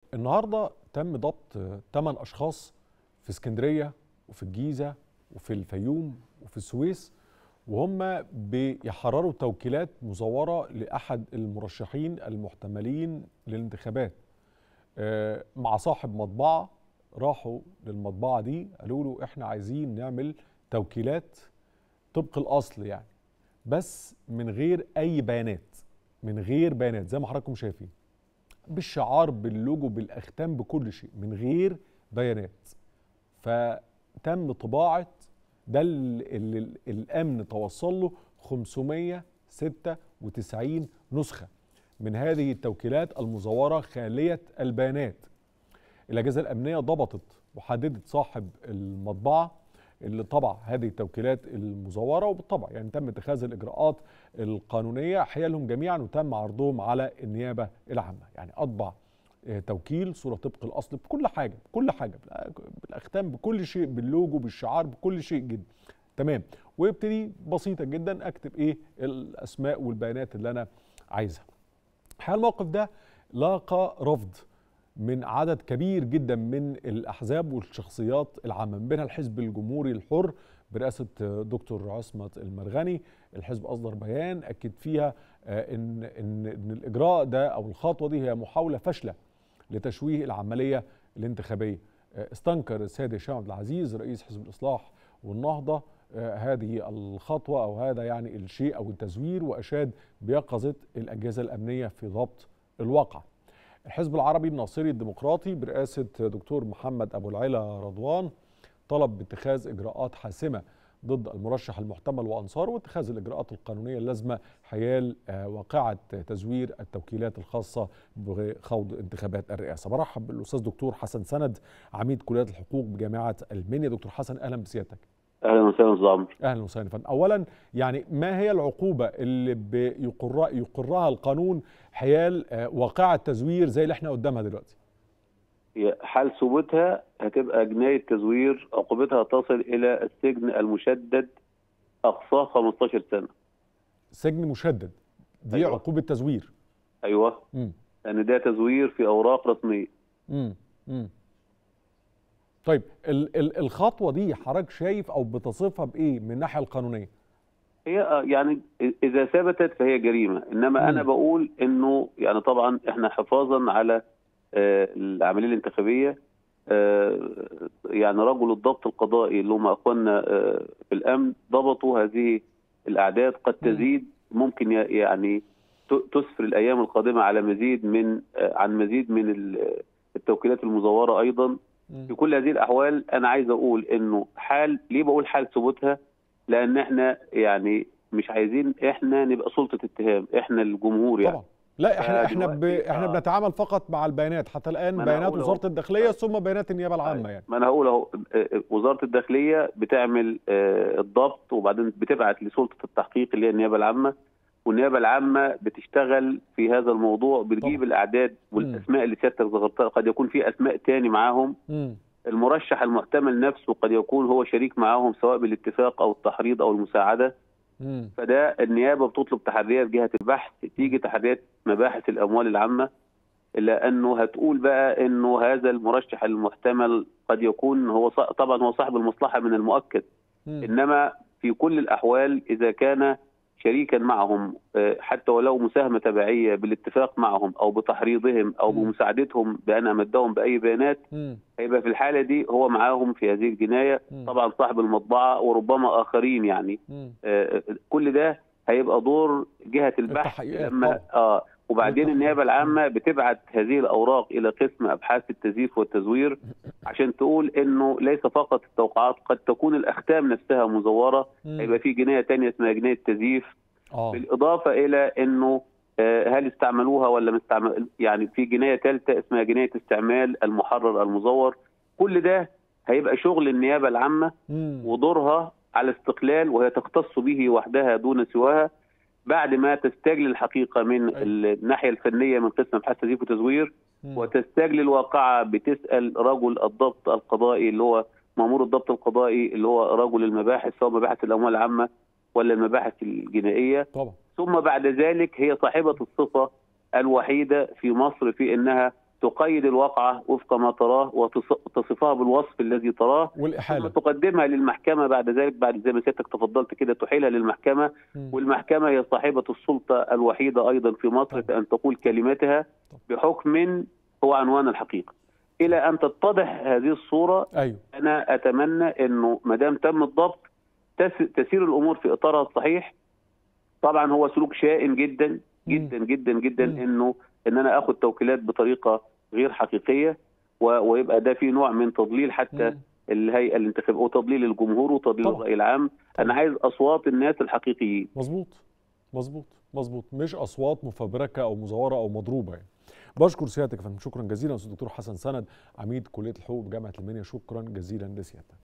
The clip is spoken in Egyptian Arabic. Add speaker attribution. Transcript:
Speaker 1: النهارده تم ضبط 8 اشخاص في اسكندريه وفي الجيزه وفي الفيوم وفي السويس وهم بيحرروا توكيلات مزوره لاحد المرشحين المحتملين للانتخابات آه، مع صاحب مطبعه راحوا للمطبعه دي قالوا له احنا عايزين نعمل توكيلات طبق الاصل يعني بس من غير اي بيانات من غير بيانات زي ما حضراتكم شايفين بالشعار باللوجو بالاختام بكل شيء من غير بيانات فتم طباعه ده اللي الامن توصل له 596 نسخه من هذه التوكيلات المزوره خاليه البيانات الاجهزه الامنيه ضبطت وحددت صاحب المطبعه اللي طبع هذه التوكيلات المزوره وبالطبع يعني تم اتخاذ الاجراءات القانونيه حيالهم جميعا وتم عرضهم على النيابه العامه يعني اطبع توكيل صوره طبق الاصل بكل حاجه بكل حاجه بالاختام بكل شيء باللوجو بالشعار بكل شيء جدا تمام ويبتدي بسيطه جدا اكتب ايه الاسماء والبيانات اللي انا عايزها الحقيقه الموقف ده لاقى رفض من عدد كبير جدا من الاحزاب والشخصيات العامه من بينها الحزب الجمهوري الحر برئاسه دكتور عصمت المرغني الحزب اصدر بيان اكد فيها ان ان ان الاجراء ده او الخطوه دي هي محاوله فاشله لتشويه العمليه الانتخابيه استنكر السيد هشام عبد العزيز رئيس حزب الاصلاح والنهضه هذه الخطوه او هذا يعني الشيء او التزوير واشاد بيقظه الاجهزه الامنيه في ضبط الواقع الحزب العربي الناصري الديمقراطي برئاسة دكتور محمد أبو العلا رضوان طلب باتخاذ إجراءات حاسمة ضد المرشح المحتمل وأنصاره واتخاذ الإجراءات القانونية اللازمة حيال واقعة تزوير التوكيلات الخاصة بخوض انتخابات الرئاسة برحب بالأستاذ دكتور حسن سند عميد كلية الحقوق بجامعة المنيا دكتور حسن أهلا بسيادتك
Speaker 2: اهلا وسهلا استاذ عمرو
Speaker 1: اهلا وسهلا فندم اولا يعني ما هي العقوبه اللي بيقرها يقرها القانون حيال واقعه تزوير زي اللي احنا قدامها دلوقتي
Speaker 2: حال ثبوتها هتبقى جنايه تزوير عقوبتها تصل الى السجن المشدد اقصاه 15 سنه
Speaker 1: سجن مشدد دي أيوة. عقوبه تزوير
Speaker 2: ايوه لان يعني ده تزوير في اوراق رسميه
Speaker 1: امم امم طيب ال ال الخطوه دي حضرتك شايف او بتصفها بايه من الناحيه القانونيه؟
Speaker 2: هي يعني اذا ثبتت فهي جريمه انما م. انا بقول انه يعني طبعا احنا حفاظا على العمليه الانتخابيه يعني رجل الضبط القضائي اللي هم اخواننا في الامن ضبطوا هذه الاعداد قد تزيد ممكن يعني تسفر الايام القادمه على مزيد من عن مزيد من التوكيلات المزوره ايضا في كل هذه الاحوال انا عايز اقول انه حال ليه بقول حال ثبوتها لان احنا يعني مش عايزين احنا نبقى سلطه اتهام احنا الجمهور يعني
Speaker 1: طبعا لا احنا احنا ب... احنا آه. بنتعامل فقط مع البيانات حتى الان بيانات وزاره الداخليه ثم بيانات النيابه العامه يعني
Speaker 2: ما انا هقول اهو وزاره الداخليه بتعمل الضبط وبعدين بتبعت لسلطه التحقيق اللي هي النيابه العامه والنيابه العامه بتشتغل في هذا الموضوع بتجيب طبعا. الاعداد والاسماء اللي سيادتك ذكرتها قد يكون في اسماء تاني معاهم م. المرشح المحتمل نفسه قد يكون هو شريك معاهم سواء بالاتفاق او التحريض او المساعده م. فده النيابه بتطلب تحريات جهه البحث تيجي تحريات مباحث الاموال العامه الا انه هتقول بقى انه هذا المرشح المحتمل قد يكون هو طبعا هو صاحب المصلحه من المؤكد م. انما في كل الاحوال اذا كان شريكا معهم حتى ولو مساهمه تبعيه بالاتفاق معهم او بتحريضهم او بمساعدتهم بان امدهم باي بيانات هيبقى في الحاله دي هو معاهم في هذه الجنايه طبعا صاحب المطبعه وربما اخرين يعني كل ده هيبقى دور جهه البحث لما اه وبعدين النيابه العامه بتبعت هذه الاوراق الى قسم ابحاث التزييف والتزوير عشان تقول انه ليس فقط التوقعات قد تكون الاختام نفسها مزوره هيبقى في جنايه ثانيه اسمها جنايه تزييف أوه. بالاضافه الى انه هل استعملوها ولا مستعمل يعني في جنايه ثالثه اسمها جنايه استعمال المحرر المزور كل ده هيبقى شغل النيابه العامه مم. ودورها على استقلال وهي تختص به وحدها دون سواها بعد ما تستجلي الحقيقه من أي. الناحيه الفنيه من قسم ابحاث تزييف وتزوير م. وتستجلي الواقعه بتسال رجل الضبط القضائي اللي هو مامور الضبط القضائي اللي هو رجل المباحث سواء مباحث الاموال العامه ولا المباحث الجنائيه
Speaker 1: طبعا.
Speaker 2: ثم بعد ذلك هي صاحبه الصفه الوحيده في مصر في انها تقيد الواقعه وفق ما تراه وتصفها بالوصف الذي تراه ثم
Speaker 1: والاحاله
Speaker 2: تقدمها للمحكمه بعد ذلك بعد زي ما سيادتك تفضلت كده تحيلها للمحكمه
Speaker 1: مم.
Speaker 2: والمحكمه هي صاحبه السلطه الوحيده ايضا في مصر في ان تقول كلمتها بحكم هو عنوان الحقيقه الى ان تتضح هذه الصوره
Speaker 1: ايوه
Speaker 2: انا اتمنى انه ما دام تم الضبط تس- تسير الامور في اطارها الصحيح طبعا هو سلوك شائن جدا جدا جدا جدا
Speaker 1: مم.
Speaker 2: انه ان انا اخذ توكيلات بطريقه غير حقيقيه و- ويبقى ده في نوع من تضليل حتى
Speaker 1: مم.
Speaker 2: الهيئه الانتخابيه وتضليل الجمهور وتضليل
Speaker 1: طبعا.
Speaker 2: الراي العام انا عايز اصوات الناس الحقيقيين
Speaker 1: مظبوط مظبوط مظبوط مش اصوات مفبركه او مزوره او مضروبه يعني بشكر سيادتك يا فندم شكرا جزيلا استاذ الدكتور حسن سند عميد كليه الحقوق بجامعه المنيا شكرا جزيلا لسيادتك